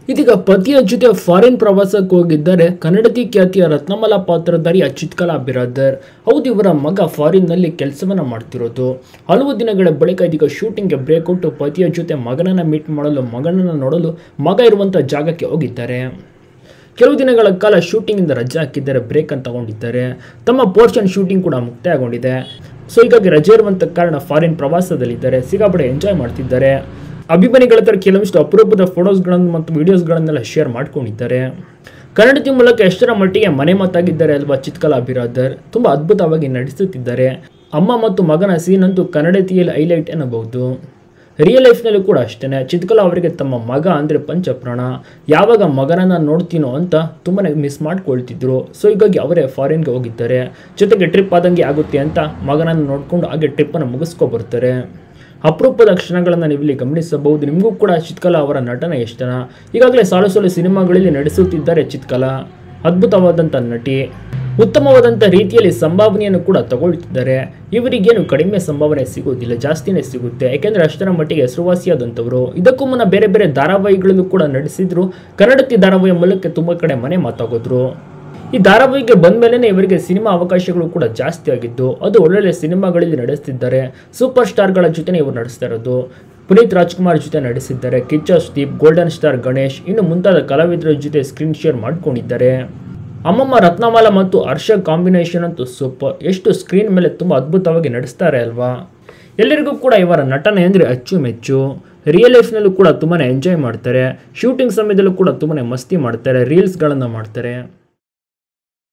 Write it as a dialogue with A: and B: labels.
A: ಇದೀಗ ಪತಿಯ ಜೊತೆ ಫಾರಿನ್ ಪ್ರವಾಸಕ್ಕೆ ಹೋಗಿದ್ದಾರೆ ಕನ್ನಡತಿ ಖ್ಯಾತಿಯ ರತ್ನಮಲ ಪಾತ್ರಧಾರಿಯ ಚಿತ್ಕಲಾ ಬಿರಾದರ್ ಹೌದು ಇವರ ಮಗ ಫಾರಿನ್ನಲ್ಲಿ ಕೆಲಸವನ್ನ ಮಾಡ್ತಿರೋದು ಹಲವು ದಿನಗಳ ಬಳಿಕ ಇದೀಗ ಶೂಟಿಂಗ್ಗೆ ಬ್ರೇಕ್ ಕೊಟ್ಟು ಪತಿಯ ಜೊತೆ ಮಗನನ್ನ ಮೀಟ್ ಮಾಡಲು ಮಗನನ್ನ ನೋಡಲು ಮಗ ಇರುವಂಥ ಜಾಗಕ್ಕೆ ಹೋಗಿದ್ದಾರೆ ಕೆಲವು ದಿನಗಳ ಕಾಲ ಶೂಟಿಂಗಿಂದ ರಜೆ ಹಾಕಿದ್ದಾರೆ ಬ್ರೇಕ್ ಅಂತ ತಗೊಂಡಿದ್ದಾರೆ ತಮ್ಮ ಪೋರ್ಷನ್ ಶೂಟಿಂಗ್ ಕೂಡ ಮುಕ್ತಾಯಗೊಂಡಿದೆ ಸೊ ಹೀಗಾಗಿ ರಜೆ ಇರುವಂಥ ಕಾರಣ ಫಾರಿನ್ ಪ್ರವಾಸದಲ್ಲಿದ್ದಾರೆ ಸಿಗಾಪಡೆ ಎಂಜಾಯ್ ಮಾಡ್ತಿದ್ದಾರೆ ಅಭಿಮಾನಿಗಳ ಹತ್ರ ಕೆಲವೊಂದಿಷ್ಟು ಅಪರೂಪದ ಫೋಟೋಸ್ಗಳನ್ನು ಮತ್ತು ವಿಡಿಯೋಸ್ಗಳನ್ನೆಲ್ಲ ಶೇರ್ ಮಾಡ್ಕೊಂಡಿದ್ದಾರೆ ಕನ್ನಡತಿ ಮೂಲಕ ಎಷ್ಟರ ಮಟ್ಟಿಗೆ ಮನೆ ಮಾತಾಗಿದ್ದಾರೆ ಅಲ್ವಾ ಚಿತ್ಕಲಾ ಬಿರಾದರ್ ತುಂಬ ಅದ್ಭುತವಾಗಿ ನಡೆಸುತ್ತಿದ್ದಾರೆ ಅಮ್ಮ ಮತ್ತು ಮಗನ ಸೀನ್ ಅಂತೂ ಕನ್ನಡತಿಯಲ್ಲಿ ಹೈಲೈಟ್ ಎನ್ನಬಹುದು ರಿಯಲ್ ಲೈಫ್ನಲ್ಲೂ ಕೂಡ ಅಷ್ಟೇ ಚಿತ್ಕಲಾ ಅವರಿಗೆ ತಮ್ಮ ಮಗ ಅಂದರೆ ಪಂಚಪ್ರಾಣ ಯಾವಾಗ ಮಗನನ್ನು ನೋಡ್ತೀನೋ ಅಂತ ತುಂಬಾ ಮಿಸ್ ಮಾಡ್ಕೊಳ್ತಿದ್ರು ಸೊ ಹೀಗಾಗಿ ಅವರೇ ಫಾರಿನ್ಗೆ ಹೋಗಿದ್ದಾರೆ ಜೊತೆಗೆ ಟ್ರಿಪ್ ಆದಂಗೆ ಆಗುತ್ತೆ ಅಂತ ಮಗನನ್ನು ನೋಡಿಕೊಂಡು ಹಾಗೆ ಟ್ರಿಪ್ಪನ್ನು ಮುಗಿಸ್ಕೊ ಬರ್ತಾರೆ ಅಪರೂಪದ ಕ್ಷಣಗಳನ್ನು ನೀವಿಲ್ಲಿ ಗಮನಿಸಬಹುದು ನಿಮಗೂ ಕೂಡ ಚಿತ್ಕಲಾ ಅವರ ನಟನೆ ಇಷ್ಟನ ಈಗಾಗಲೇ ಸಾಲು ಸಾಲು ಸಿನಿಮಾಗಳಲ್ಲಿ ನಡೆಸುತ್ತಿದ್ದಾರೆ ಚಿತ್ಕಲಾ ಅದ್ಭುತವಾದಂಥ ನಟಿ ಉತ್ತಮವಾದಂಥ ರೀತಿಯಲ್ಲಿ ಸಂಭಾವನೆಯನ್ನು ಕೂಡ ತಗೊಳ್ತಿದ್ದಾರೆ ಇವರಿಗೇನು ಕಡಿಮೆ ಸಂಭಾವನೆ ಸಿಗುವುದಿಲ್ಲ ಜಾಸ್ತಿನೇ ಸಿಗುತ್ತೆ ಯಾಕೆಂದರೆ ಅಷ್ಟರ ಮಟ್ಟಿಗೆ ಹೆಸರುವಾಸಿಯಾದಂಥವರು ಇದಕ್ಕೂ ಮುನ್ನ ಬೇರೆ ಬೇರೆ ಧಾರಾವಾಹಿಗಳಲ್ಲೂ ಕೂಡ ನಡೆಸಿದ್ರು ಕನ್ನಡತಿ ಧಾರಾವಾಹಿಯ ಮೂಲಕ ತುಂಬ ಕಡೆ ಮನೆ ಮಾತಾಗೋದ್ರು ಈ ಧಾರಾವಾಹಿಗೆ ಬಂದ ಮೇಲೆ ಇವರಿಗೆ ಸಿನಿಮಾ ಅವಕಾಶಗಳು ಕೂಡ ಜಾಸ್ತಿ ಆಗಿದ್ದು ಅದು ಒಳ್ಳೊಳ್ಳೆ ಸಿನಿಮಾಗಳಲ್ಲಿ ನಡೆಸ್ತಿದ್ದಾರೆ ಸೂಪರ್ ಸ್ಟಾರ್ಗಳ ಜೊತೆ ಇವರು ನಡೆಸ್ತಾ ಇರೋದು ಪುನೀತ್ ರಾಜ್ಕುಮಾರ್ ಜೊತೆ ನಡೆಸಿದ್ದಾರೆ ಕಿಚ್ಚ ಸುದೀಪ್ ಗೋಲ್ಡನ್ ಸ್ಟಾರ್ ಗಣೇಶ್ ಇನ್ನು ಮುಂತಾದ ಕಲಾವಿದರ ಜೊತೆ ಸ್ಕ್ರೀನ್ ಶೇರ್ ಮಾಡ್ಕೊಂಡಿದ್ದಾರೆ ಅಮ್ಮಮ್ಮ ರತ್ನಮಾಲ ಮತ್ತು ಹರ್ಷ ಕಾಂಬಿನೇಷನ್ ಅಂತೂ ಸೂಪರ್ ಎಷ್ಟು ಸ್ಕ್ರೀನ್ ಮೇಲೆ ತುಂಬ ಅದ್ಭುತವಾಗಿ ನಡೆಸ್ತಾರೆ ಅಲ್ವಾ ಎಲ್ಲರಿಗೂ ಕೂಡ ಇವರ ನಟನೆ ಅಂದರೆ ಅಚ್ಚುಮೆಚ್ಚು ರಿಯಲ್ ಲೈಫ್ನಲ್ಲೂ ಕೂಡ ತುಂಬಾ ಎಂಜಾಯ್ ಮಾಡ್ತಾರೆ ಶೂಟಿಂಗ್ ಸಮಯದಲ್ಲೂ ಕೂಡ ತುಂಬಾ ಮಸ್ತಿ ಮಾಡ್ತಾರೆ ರೀಲ್ಸ್ಗಳನ್ನು ಮಾಡ್ತಾರೆ